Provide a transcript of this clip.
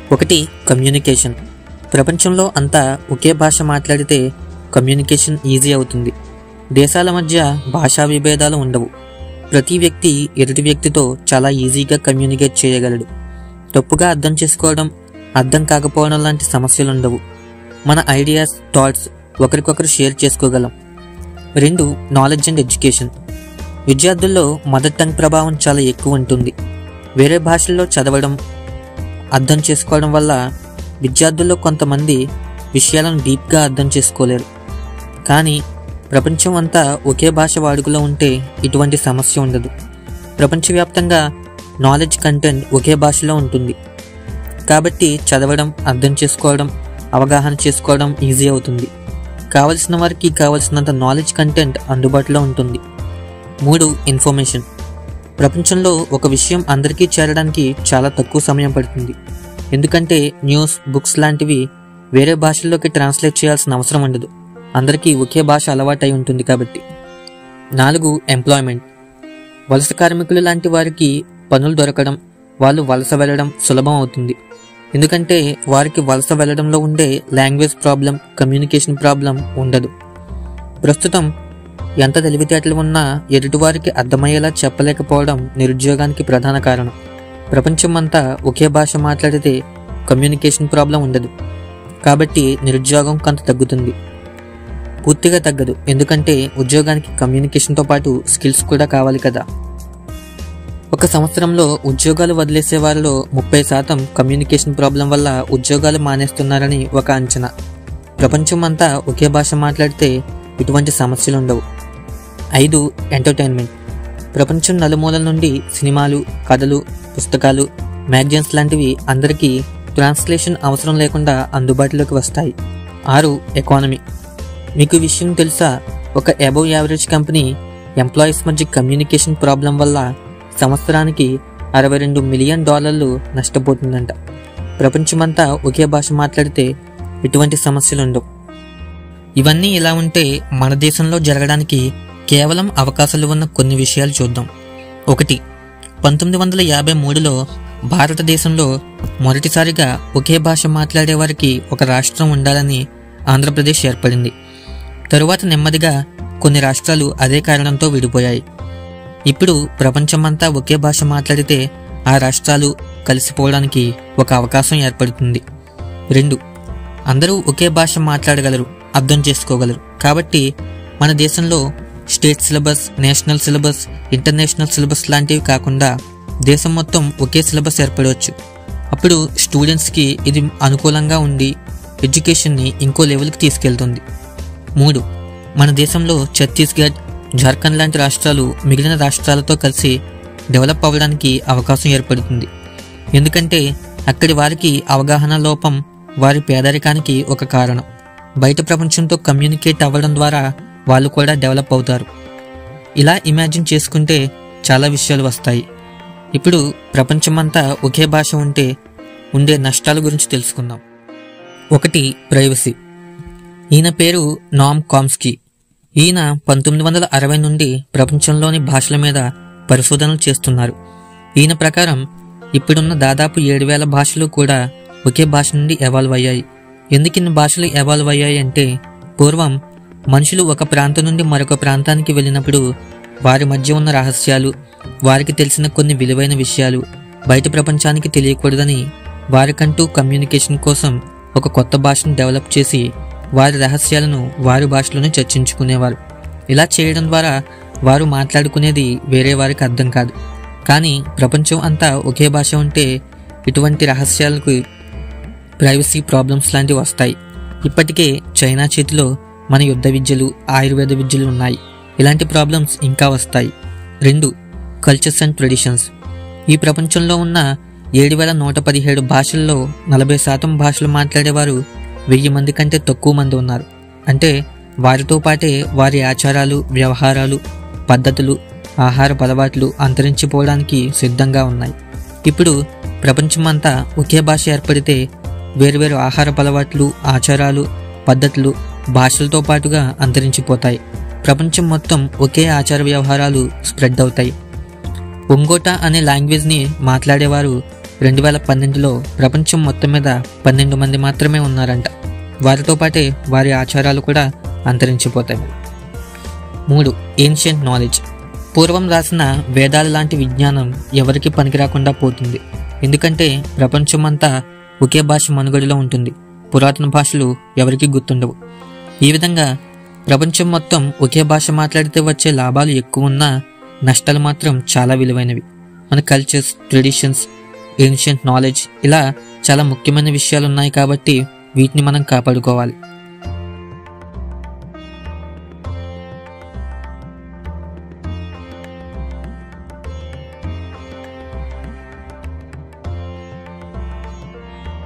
ఒకటి కమ్యూనికేషన్ ప్రపంచంలో అంతా ఒకే భాష మాట్లాడితే కమ్యూనికేషన్ ఈజీ అవుతుంది దేశాల మధ్య భాషా విభేదాలు ఉండవు ప్రతి వ్యక్తి ఎదుటి వ్యక్తితో చాలా ఈజీగా కమ్యూనికేట్ చేయగలడు తప్పుగా అర్థం చేసుకోవడం అర్థం కాకపోవడం లాంటి సమస్యలు ఉండవు మన ఐడియాస్ థాట్స్ ఒకరికొకరు షేర్ చేసుకోగలం రెండు నాలెడ్జ్ అండ్ ఎడ్యుకేషన్ విద్యార్థుల్లో మదర్ టంగ్ ప్రభావం చాలా ఎక్కువ ఉంటుంది వేరే భాషల్లో చదవడం అర్థం చేసుకోవడం వల్ల విద్యార్థుల్లో కొంతమంది విషయాలను డీప్గా అర్థం చేసుకోలేరు కానీ ప్రపంచం అంతా ఒకే భాష వాడుకలో ఉంటే ఇటువంటి సమస్య ఉండదు ప్రపంచవ్యాప్తంగా నాలెడ్జ్ కంటెంట్ ఒకే భాషలో ఉంటుంది కాబట్టి చదవడం అర్థం చేసుకోవడం అవగాహన చేసుకోవడం ఈజీ అవుతుంది కావలసిన వారికి కావలసినంత నాలెడ్జ్ కంటెంట్ అందుబాటులో ఉంటుంది మూడు ఇన్ఫర్మేషన్ ప్రపంచంలో ఒక విషయం అందరికీ చేరడానికి చాలా తక్కువ సమయం పడుతుంది ఎందుకంటే న్యూస్ బుక్స్ లాంటివి వేరే భాషల్లోకి ట్రాన్స్లేట్ చేయాల్సిన అవసరం ఉండదు అందరికీ ఒకే భాష అలవాటై ఉంటుంది కాబట్టి నాలుగు ఎంప్లాయ్మెంట్ వలస కార్మికులు లాంటి వారికి పనులు దొరకడం వాళ్ళు వలస వెళ్ళడం సులభం అవుతుంది ఎందుకంటే వారికి వలస వెళ్ళడంలో ఉండే లాంగ్వేజ్ ప్రాబ్లం కమ్యూనికేషన్ ప్రాబ్లం ఉండదు ప్రస్తుతం ఎంత తెలివితేటలు ఉన్నా ఎదుటివారికి అర్థమయ్యేలా చెప్పలేకపోవడం నిరుద్యోగానికి ప్రధాన కారణం ప్రపంచం అంతా ఒకే భాష మాట్లాడితే కమ్యూనికేషన్ ప్రాబ్లం ఉండదు కాబట్టి నిరుద్యోగం కొంత తగ్గుతుంది పూర్తిగా తగ్గదు ఎందుకంటే ఉద్యోగానికి కమ్యూనికేషన్తో పాటు స్కిల్స్ కూడా కావాలి కదా ఒక సంవత్సరంలో ఉద్యోగాలు వదిలేసే వారిలో ముప్పై శాతం కమ్యూనికేషన్ ప్రాబ్లం వల్ల ఉద్యోగాలు మానేస్తున్నారని ఒక అంచనా ప్రపంచం అంతా ఒకే భాష మాట్లాడితే ఇటువంటి సమస్యలు ఉండవు ఐదు ఎంటర్టైన్మెంట్ ప్రపంచం నలుమూలల నుండి సినిమాలు కథలు పుస్తకాలు మ్యాగజైన్స్ లాంటివి అందరికీ ట్రాన్స్లేషన్ అవసరం లేకుండా అందుబాటులోకి వస్తాయి ఆరు ఎకానమీ మీకు ఈ విషయం తెలుసా ఒక అబవ్ యావరేజ్ కంపెనీ ఎంప్లాయీస్ మధ్య కమ్యూనికేషన్ ప్రాబ్లం వల్ల సంవత్సరానికి అరవై రెండు మిలియన్ డాలర్లు నష్టపోతుందంట ప్రపంచమంతా ఒకే భాష మాట్లాడితే ఎటువంటి సమస్యలు ఉండవు ఇవన్నీ ఇలా ఉంటే మన దేశంలో జరగడానికి కేవలం అవకాశాలు ఉన్న కొన్ని విషయాలు చూద్దాం ఒకటి పంతొమ్మిది వందల యాభై మూడులో భారతదేశంలో మొదటిసారిగా ఒకే భాష మాట్లాడే వారికి ఒక రాష్ట్రం ఉండాలని ఆంధ్రప్రదేశ్ ఏర్పడింది తరువాత నెమ్మదిగా కొన్ని రాష్ట్రాలు అదే కారణంతో విడిపోయాయి ఇప్పుడు ప్రపంచమంతా ఒకే భాష మాట్లాడితే ఆ రాష్ట్రాలు కలిసిపోవడానికి ఒక అవకాశం ఏర్పడుతుంది రెండు అందరూ ఒకే భాష మాట్లాడగలరు అర్థం చేసుకోగలరు కాబట్టి మన దేశంలో state syllabus national syllabus international syllabus లాంటివి కాకుండా దేశం మొత్తం ఒకే సిలబస్ ఏర్పడవచ్చు అప్పుడు స్టూడెంట్స్కి ఇది అనుకూలంగా ఉండి ఎడ్యుకేషన్ని ఇంకో లెవెల్కి తీసుకెళ్తుంది మూడు మన దేశంలో ఛత్తీస్గఢ్ జార్ఖండ్ లాంటి రాష్ట్రాలు మిగిలిన రాష్ట్రాలతో కలిసి డెవలప్ అవ్వడానికి అవకాశం ఏర్పడుతుంది ఎందుకంటే అక్కడి వారికి అవగాహన లోపం వారి పేదరికానికి ఒక కారణం బయట ప్రపంచంతో కమ్యూనికేట్ అవ్వడం ద్వారా వాళ్ళు కూడా డెవలప్ అవుతారు ఇలా ఇమాజిన్ చేసుకుంటే చాలా విషయాలు వస్తాయి ఇప్పుడు ప్రపంచమంతా ఒకే భాష ఉంటే ఉండే నష్టాల గురించి తెలుసుకుందాం ఒకటి ప్రైవసీ ఈయన పేరు నామ్ కామ్స్కీ ఈయన పంతొమ్మిది వందల అరవై నుండి ప్రపంచంలోని భాషల మీద పరిశోధనలు చేస్తున్నారు ఈయన ప్రకారం ఇప్పుడున్న దాదాపు ఏడు వేల భాషలు కూడా ఒకే భాష నుండి ఎవాల్వ్ అయ్యాయి ఎందుకు ఇన్ని భాషలు ఎవాల్వ్ అయ్యాయి అంటే పూర్వం మనుషులు ఒక ప్రాంతం నుండి మరొక ప్రాంతానికి వెళ్ళినప్పుడు వారి మధ్య ఉన్న రహస్యాలు వారికి తెలిసిన కొన్ని విలువైన విషయాలు బయట ప్రపంచానికి తెలియకూడదని వారికంటూ కమ్యూనికేషన్ కోసం ఒక కొత్త భాషను డెవలప్ చేసి వారి రహస్యాలను వారి భాషలోనే చర్చించుకునేవారు ఇలా చేయడం ద్వారా వారు మాట్లాడుకునేది వేరే వారికి అర్థం కాదు కానీ ప్రపంచం అంతా ఒకే భాష ఉంటే ఇటువంటి రహస్యాలకు ప్రైవసీ ప్రాబ్లమ్స్ లాంటివి వస్తాయి ఇప్పటికే చైనా చేతిలో మన యుద్ధ విద్యలు ఆయుర్వేద విద్యలు ఉన్నాయి ఇలాంటి ప్రాబ్లమ్స్ ఇంకా వస్తాయి రెండు కల్చర్స్ అండ్ ట్రెడిషన్స్ ఈ ప్రపంచంలో ఉన్న ఏడు వేల నూట పదిహేడు భాషల్లో నలభై శాతం భాషలు మాట్లాడేవారు వెయ్యి మంది కంటే తక్కువ మంది ఉన్నారు అంటే వారితో పాటే వారి ఆచారాలు వ్యవహారాలు పద్ధతులు ఆహార అలవాట్లు అంతరించిపోవడానికి సిద్ధంగా ఉన్నాయి ఇప్పుడు ప్రపంచమంతా ఒకే భాష ఏర్పడితే వేరువేరు ఆహార అలవాట్లు ఆచారాలు పద్ధతులు భాషలతో పాటుగా అంతరించిపోతాయి ప్రపంచం మొత్తం ఒకే ఆచార వ్యవహారాలు స్ప్రెడ్ అవుతాయి ఒంగోట అనే లాంగ్వేజ్ని మాట్లాడేవారు రెండు వేల పన్నెండులో ప్రపంచం మొత్తం మీద పన్నెండు మంది మాత్రమే ఉన్నారంట వారితో పాటే వారి ఆచారాలు కూడా అంతరించిపోతాయి మూడు ఏన్షియంట్ నాలెడ్జ్ పూర్వం రాసిన వేదాల లాంటి విజ్ఞానం ఎవరికి పనికిరాకుండా పోతుంది ఎందుకంటే ప్రపంచమంతా ఒకే భాష మనుగడలో ఉంటుంది పురాతన భాషలు ఎవరికి గుర్తుండవు ఈ విధంగా ప్రపంచం మొత్తం ఒకే భాష మాట్లాడితే వచ్చే లాభాలు ఎక్కువ ఉన్నా నష్టాలు మాత్రం చాలా విలువైనవి మన కల్చర్స్ ట్రెడిషన్స్ ఏన్షియంట్ నాలెడ్జ్ ఇలా చాలా ముఖ్యమైన విషయాలు ఉన్నాయి కాబట్టి వీటిని మనం కాపాడుకోవాలి